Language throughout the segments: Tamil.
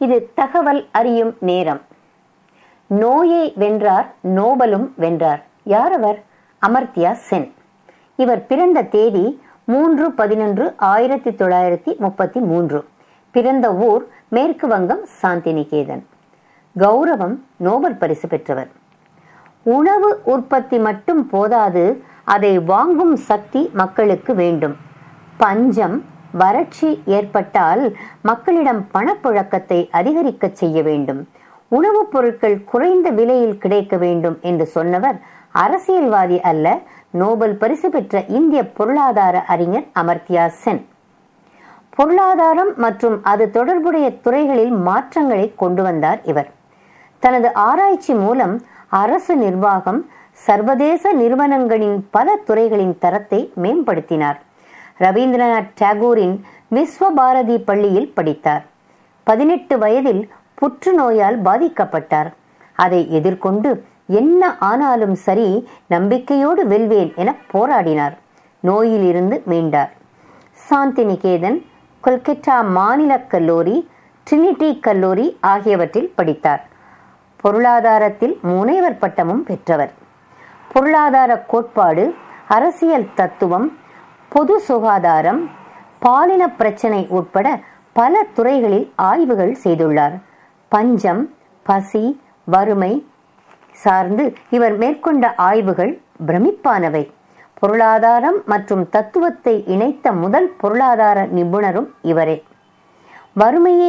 இது தகவல் அறியும் நேரம் நோயை வென்றார் நோபலும் வென்றார் யார் அவர் அமர்த்தியா சென் இவர் பிறந்த தேதி மூன்று பதினொன்று ஆயிரத்தி தொள்ளாயிரத்தி முப்பத்தி மூன்று பிறந்த ஊர் மேற்கு வங்கம் சாந்திநிகேதன் கௌரவம் நோபல் பரிசு பெற்றவர் உணவு உற்பத்தி மட்டும் போதாது அதை வாங்கும் சக்தி மக்களுக்கு வேண்டும் பஞ்சம் வறட்சி ஏற்பட்டால் மக்களிடம் பணப்புழக்கத்தை அதிகரிக்க செய்ய வேண்டும் உணவுப் பொருட்கள் குறைந்த விலையில் கிடைக்க வேண்டும் என்று சொன்னவர் அரசியல்வாதி அல்ல நோபல் பரிசு பெற்ற இந்திய பொருளாதார அறிஞர் அமர்த்தியா சென் பொருளாதாரம் மற்றும் அது தொடர்புடைய துறைகளில் மாற்றங்களை கொண்டு வந்தார் இவர் தனது ஆராய்ச்சி மூலம் அரசு நிர்வாகம் சர்வதேச நிறுவனங்களின் பல துறைகளின் தரத்தை மேம்படுத்தினார் ரவீந்திரநாத் டாகூரின் விஸ்வபாரதி பள்ளியில் படித்தார் பதினெட்டு வயதில் புற்றுநோயால் பாதிக்கப்பட்டார் அதை எதிர்கொண்டு என்ன ஆனாலும் சரி நம்பிக்கையோடு வெல்வேன் என போராடினார் நோயில் இருந்து மீண்டார் சாந்திநிகேதன் கொல்கத்தா மாநில கல்லூரி ட்ரினிட்டி கல்லூரி ஆகியவற்றில் படித்தார் பொருளாதாரத்தில் முனைவர் பட்டமும் பெற்றவர் பொருளாதார கோட்பாடு அரசியல் தத்துவம் பொது சுகாதாரம் பாலின பிரச்சனை உட்பட பல துறைகளில் ஆய்வுகள் செய்துள்ளார் பஞ்சம் பசி வறுமை சார்ந்து இவர் மேற்கொண்ட ஆய்வுகள் பிரமிப்பானவை பொருளாதாரம் மற்றும் தத்துவத்தை இணைத்த முதல் பொருளாதார நிபுணரும் இவரே வறுமையை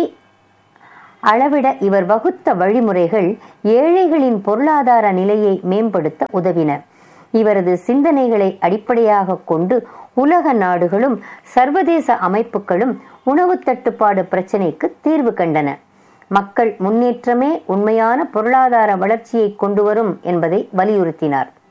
அளவிட இவர் வகுத்த வழிமுறைகள் ஏழைகளின் பொருளாதார நிலையை மேம்படுத்த உதவின இவரது சிந்தனைகளை அடிப்படையாக கொண்டு உலக நாடுகளும் சர்வதேச அமைப்புகளும் உணவு தட்டுப்பாடு பிரச்சினைக்கு தீர்வு கண்டன மக்கள் முன்னேற்றமே உண்மையான பொருளாதார வளர்ச்சியை கொண்டு வரும் என்பதை வலியுறுத்தினார்